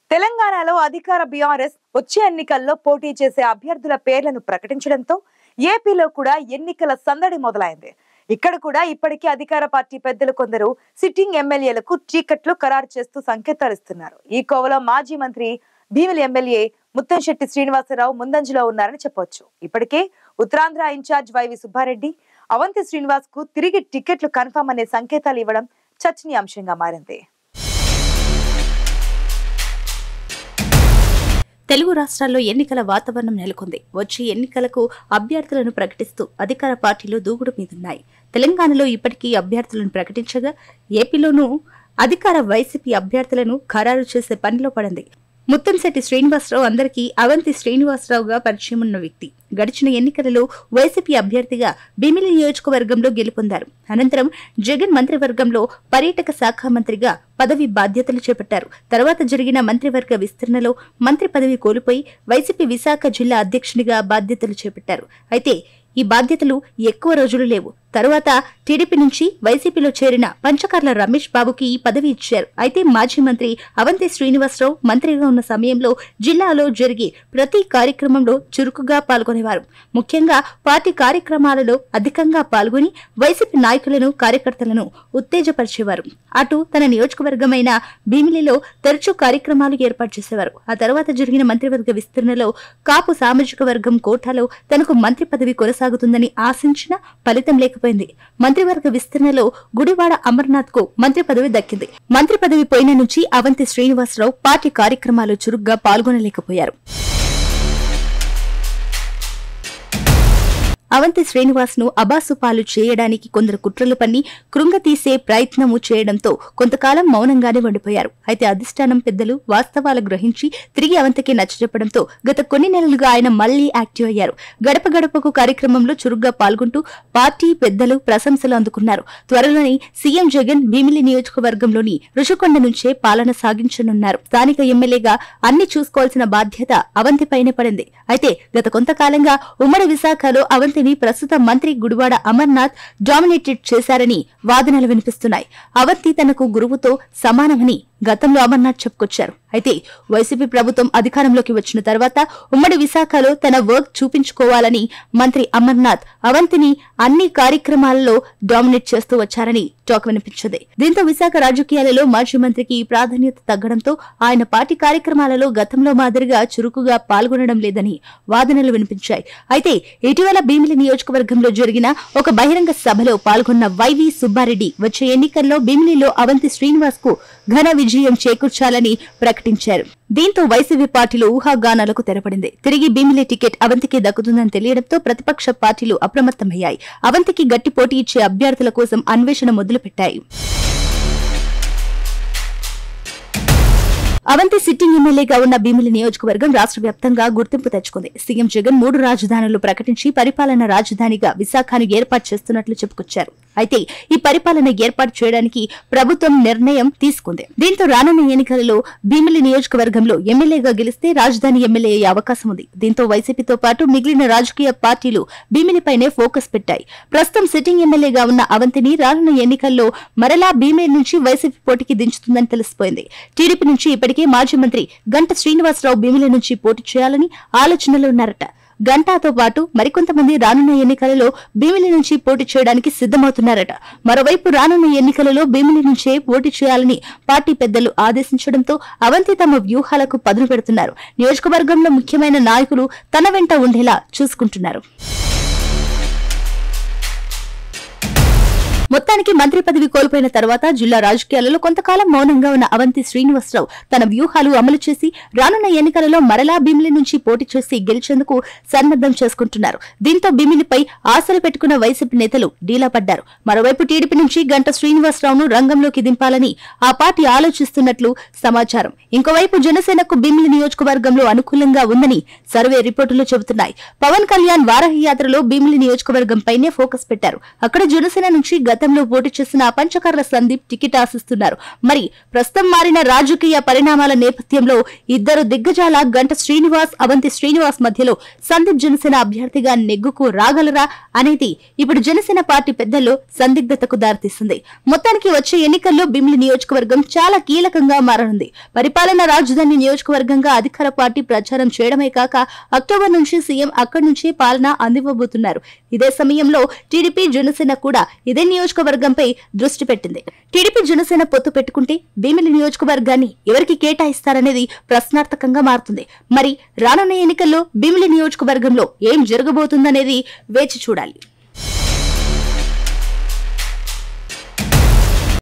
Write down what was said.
తెలంగాణలో అధికార బీఆర్ఎస్ వచ్చే ఎన్నికల్లో పోటీ చేసే అభ్యర్థుల పేర్లను ప్రకటించడంతో ఏపీలో కూడా ఎన్నికల సందడి మొదలైంది ఇక్కడ కూడా ఇప్పటికీ అధికార పార్టీ పెద్దలు కొందరు సిట్టింగ్ ఎమ్మెల్యేలకు టికెట్లు ఖరారు చేస్తూ సంకేతాలు ఇస్తున్నారు ఈ కోవలో మాజీ మంత్రి భీమిలి ఎమ్మెల్యే ముత్తంశెట్టి శ్రీనివాసరావు ముందంజలో ఉన్నారని చెప్పొచ్చు ఇప్పటికే ఉత్తరాంధ్ర ఇన్ఛార్జ్ వైవి సుబ్బారెడ్డి అవంతి శ్రీనివాస్ కు తిరిగి టికెట్లు కన్ఫర్మ్ అనే సంకేతాలు ఇవ్వడం చర్చనీయాంశంగా మారింది తెలుగు రాష్ట్రాల్లో ఎన్నికల వాతావరణం నెలకొంది వచ్చే ఎన్నికలకు అభ్యర్థులను ప్రకటిస్తూ అధికార పార్టీలు దూకుడు మీదున్నాయి తెలంగాణలో ఇప్పటికీ అభ్యర్థులను ప్రకటించగా ఏపీలోనూ అధికార వైసీపీ అభ్యర్థులను ఖరారు చేసే పనిలో పడింది ముత్తంశెట్టి శ్రీనివాసరావు అందరికీ అవంతి శ్రీనివాసరావుగా పరిచయం ఉన్న వ్యక్తి గడిచిన ఎన్నికలలో వైసీపీ అభ్యర్థిగా భీమిలి నియోజకవర్గంలో గెలుపొందారు అనంతరం జగన్ మంత్రివర్గంలో పర్యాటక శాఖ మంత్రిగా పదవి బాధ్యతలు చేపట్టారు తర్వాత జరిగిన మంత్రివర్గ విస్తరణలో మంత్రి పదవి కోల్పోయి వైసీపీ విశాఖ జిల్లా అధ్యక్షునిగా బాధ్యతలు చేపట్టారు అయితే ఈ బాధ్యతలు ఎక్కువ రోజులు లేవు తరువాత టీడీపీ నుంచి వైసీపీలో చేరిన పంచకర్ల రమేష్ బాబుకి ఈ పదవి ఇచ్చారు అయితే మాజీ మంత్రి అవంతి శ్రీనివాసరావు మంత్రిగా ఉన్న సమయంలో జిల్లాలో జరిగే ప్రతి కార్యక్రమంలో చురుకుగా పాల్గొనేవారు ముఖ్యంగా పార్టీ కార్యక్రమాలలో అధికంగా పాల్గొని వైసీపీ నాయకులను కార్యకర్తలను ఉత్తేజపరిచేవారు అటు తన నియోజకవర్గమైన భీమిలిలో తరచూ కార్యక్రమాలు ఏర్పాటు చేసేవారు ఆ తర్వాత జరిగిన మంత్రివర్గ విస్తరణలో కాపు సామాజిక వర్గం కోటాలో తనకు మంత్రి పదవి కొనసాగుతుందని ఆశించిన ఫలితం లేకపోయింది మంత్రివర్గ విస్తరణలో గుడివాడ అమర్నాథ్ కు మంత్రి పదవి దక్కింది మంత్రి పదవి పోయిన నుంచి అవంతి శ్రీనివాసరావు పార్టీ కార్యక్రమాలు చురుగ్గా పాల్గొనలేకపోయారు అవంతి శ్రీనివాస్ ను అబాసుపాలు చేయడానికి కొందరు కుట్రలు పన్ని కృంగతీసే ప్రయత్నము చేయడంతో కొంతకాలం మౌనంగానే ఉండిపోయారు అయితే అధిష్టానం పెద్దలు వాస్తవాలు గ్రహించి తిరిగి అవంతికి నచ్చజెప్పడంతో గత కొన్ని నెలలుగా ఆయన మళ్లీ యాక్టివ్ అయ్యారు గడప గడపకు కార్యక్రమంలో చురుగ్గా పాల్గొంటూ పార్టీ పెద్దలు ప్రశంసలు అందుకున్నారు త్వరలోనే సీఎం జగన్ భీమిలి నియోజకవర్గంలోని రుషికొండ నుంచే పాలన సాగించనున్నారు స్థానిక ఎమ్మెల్యేగా అన్ని చూసుకోవాల్సిన బాధ్యత అవంతిపైనే పడింది అయితే గత కొంతకాలంగా ఉమ్మడి విశాఖలో అవంతిని ప్రస్తుత మంత్రి గుడివాడ అమర్నాథ్ డామినేటెడ్ చేశారని వాదనలు వినిపిస్తున్నాయి అవంతి తనకు గురువుతో సమానమని గతంలో అమర్నాథ్ చెప్పుకొచ్చారు అయితే వైసీపీ ప్రభుత్వం అధికారంలోకి వచ్చిన తర్వాత ఉమ్మడి విశాఖలో తన వర్క్ చూపించుకోవాలని మంత్రి అమర్నాథ్ అవంతిని అన్ని కార్యక్రమాలలో డామినేట్ చేస్తూ వచ్చారని టాక్ వినిపించింది దీంతో విశాఖ రాజకీయాలలో మాజీ మంత్రికి ఈ ప్రాధాన్యత తగ్గడంతో ఆయన పార్టీ కార్యక్రమాలలో గతంలో మాదిరిగా చురుకుగా పాల్గొనడం లేదని వాదనలు వినిపించాయి అయితే ఇటీవల భీమిలి నియోజకవర్గంలో జరిగిన ఒక బహిరంగ సభలో పాల్గొన్న వైవి సుబ్బారెడ్డి వచ్చే ఎన్నికల్లో భీమిలిలో అవంతి శ్రీనివాస్ కు ఘన విజయం చేకూర్చాలని ప్రకటించారు దీంతో వైసీపీ పార్టీలు ఊహాగానాలకు తెరపడింది తిరిగి భీమిలి టికెట్ అవంతికి దక్కుతుందని తెలియడంతో ప్రతిపక్ష పార్టీలు అప్రమత్తమయ్యాయి అవంతికి గట్టి పోటీ ఇచ్చే అభ్యర్థుల కోసం అన్వేషణ మొదలుపెట్టాయి అవంతి సిట్టింగ్ ఎమ్మెల్యేగా ఉన్న భీమిలి నియోజకవర్గం రాష్ట్ర వ్యాప్తంగా గుర్తింపు తెచ్చుకుంది సీఎం జగన్ మూడు రాజధానులు ప్రకటించి పరిపాలన రాజధానిగా విశాఖను ఏర్పాటు చేస్తున్నట్లు చెప్పుకొచ్చారు అయితే ఈ పరిపాలన ఏర్పాటు చేయడానికి ప్రభుత్వం నిర్ణయం తీసుకుంది దీంతో రానున్న ఎన్నికలలో భీమిలి నియోజకవర్గంలో ఎమ్మెల్యేగా గెలిస్తే రాజధాని ఎమ్మెల్యే అయ్యే అవకాశం ఉంది దీంతో వైసీపీతో పాటు మిగిలిన రాజకీయ పార్టీలు భీమిలిపైనే ఫోకస్ పెట్టాయి ప్రస్తుతం సిట్టింగ్ ఎమ్మెల్యేగా ఉన్న అవంతిని రానున్న ఎన్నికల్లో మరలా భీమిలి నుంచి వైసీపీ పోటీకి దించుతుందని తెలిసిపోయింది టీడీపీ నుంచి ఇప్పటికే మాజీ మంత్రి గంట శ్రీనివాసరావు భీమిలి నుంచి పోటీ చేయాలని ఆలోచనలో ఉన్నారట గంటాతో పాటు మరికొంతమంది రానున్న ఎన్నికలలో భీమిలి నుంచి పోటీ చేయడానికి సిద్ధమవుతున్నారట మరోవైపు రానున్న ఎన్నికలలో భీమిలి నుంచే పోటీ చేయాలని పార్టీ పెద్దలు ఆదేశించడంతో అవంతి తమ వ్యూహాలకు పదును పెడుతున్నారు నియోజకవర్గంలో ముఖ్యమైన నాయకులు తన వెంట ఉండేలా చూసుకుంటున్నారు మొత్తానికి మంత్రి పదవి కోల్పోయిన తర్వాత జిల్లా రాజకీయాలలో కొంతకాలం మౌనంగా ఉన్న అవంతి శ్రీనివాసరావు తన వ్యూహాలు అమలు చేసి రానున్న ఎన్నికలలో మరలా భీమిలి నుంచి పోటీ చేసి గెలిచేందుకు సన్నద్దం చేసుకుంటున్నారు దీంతో భీమిలిపై ఆశలు పెట్టుకున్న వైసీపీ నేతలు డీలా పడ్డారు మరోవైపు టీడీపీ నుంచి గంట శ్రీనివాసరావును రంగంలోకి దింపాలని ఆ పార్టీ ఆలోచిస్తున్నట్లు సమాచారం ఇంకోవైపు జనసేనకు భీమిలి నియోజకవర్గంలో అనుకూలంగా ఉందని సర్వే రిపోర్టులు చెబుతున్నాయి పవన్ కళ్యాణ్ వారాహి యాత్రలో భీమిలి నియోజకవర్గంపైనే ఫోకస్ పెట్టారు అక్కడ జనసేన నుంచి గత గతంలో పోటీ చేసిన పంచకర్ల సందీప్ టికెట్ ఆశిస్తున్నారు మరి ప్రస్తుతం మారిన రాజకీయ పరిణామాల నేపథ్యంలో ఇద్దరు దిగ్గజాల గంట శ్రీనివాస్ అవంతి శ్రీనివాస్ మధ్యలో సందీప్ జనసేన అభ్యర్థిగా నెగ్గుకు రాగలరా అనేది ఇప్పుడు జనసేన పార్టీ పెద్దల్లో సందిగ్ధతకు దారితీస్తుంది మొత్తానికి వచ్చే ఎన్నికల్లో బిమ్లి నియోజకవర్గం చాలా కీలకంగా మారనుంది పరిపాలన రాజధాని నియోజకవర్గంగా అధికార పార్టీ ప్రచారం చేయడమే కాక అక్టోబర్ నుంచి సీఎం అక్కడి నుంచే పాలన అందివ్వబోతున్నారు ఇదే సమయంలో టీడీపీ జనసేన కూడా ఇదే నియోజకవర్గంపై దృష్టి పెట్టింది టీడీపీ జనసేన పొత్తు పెట్టుకుంటే భీమిలి నియోజకవర్గాన్ని ఎవరికి కేటాయిస్తారనేది ప్రశ్నార్థకంగా మారుతుంది మరి రానున్న ఎన్నికల్లో భీమిలి నియోజకవర్గంలో ఏం జరగబోతుందనేది వేచి చూడాలి